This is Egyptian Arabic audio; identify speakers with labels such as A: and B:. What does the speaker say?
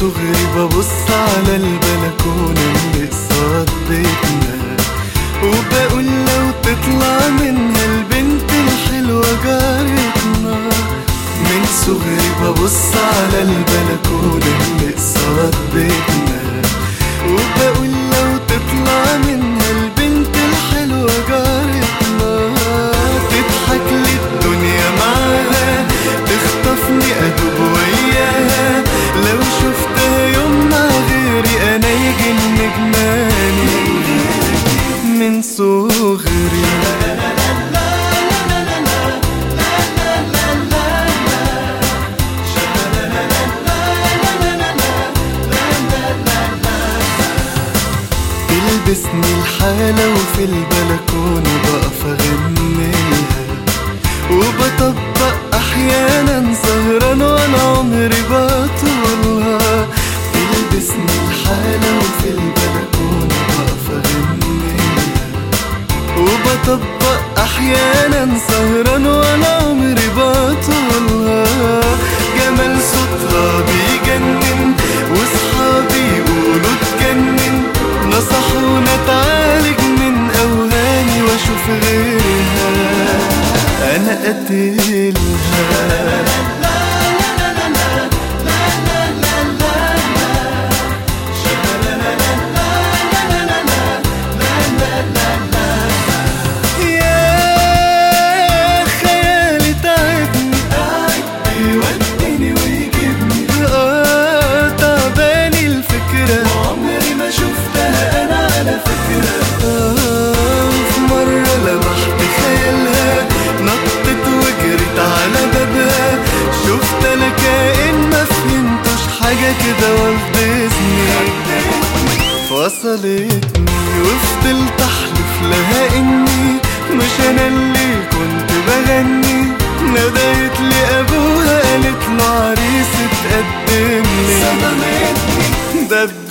A: صغري ببص على البلكونة اللي قصاد بيتنا وبقول لو تطلع منها البنت الحلوة جارتنا من صغري ببص على البلكونة اللي قصاد بيتنا وبقول لو تطلع منها البنت الحلوة جارتنا تضحك لي الدنيا معاها تخطفني أدوب وياها لو شفتها يوم مع غيري أنا يجن جناني من صغري تلبسني الحالة وفي البلكونة بقف أغنيلها وبطبق أحيانا سهران وأنا عمري بطولها تلبسني الحالة وفي البلكونة بقف أغنيلها وبطبق أحيانا سهران وأنا عمري بطولها جمال صوتها بيجنن وصحابي يقولوا تجنن نصحونا تعالج من أوهامي وأشوف غيرها أنا قتلها يا خيالي تعبني بيوديني ويجيبني اه تعباني الفكرة عمري ما شفتها أنا على فكرة آه في مرة لمحت خيالها نطت وجرت على بابها شفت أنا كائن ما فهمتش حاجة كده وفدتني فصلتني وفضلت احلف لها اني مش انا اللي كنت بغني ندهت لي ابوها قالت له عريس اتقدم لي صدمتني ده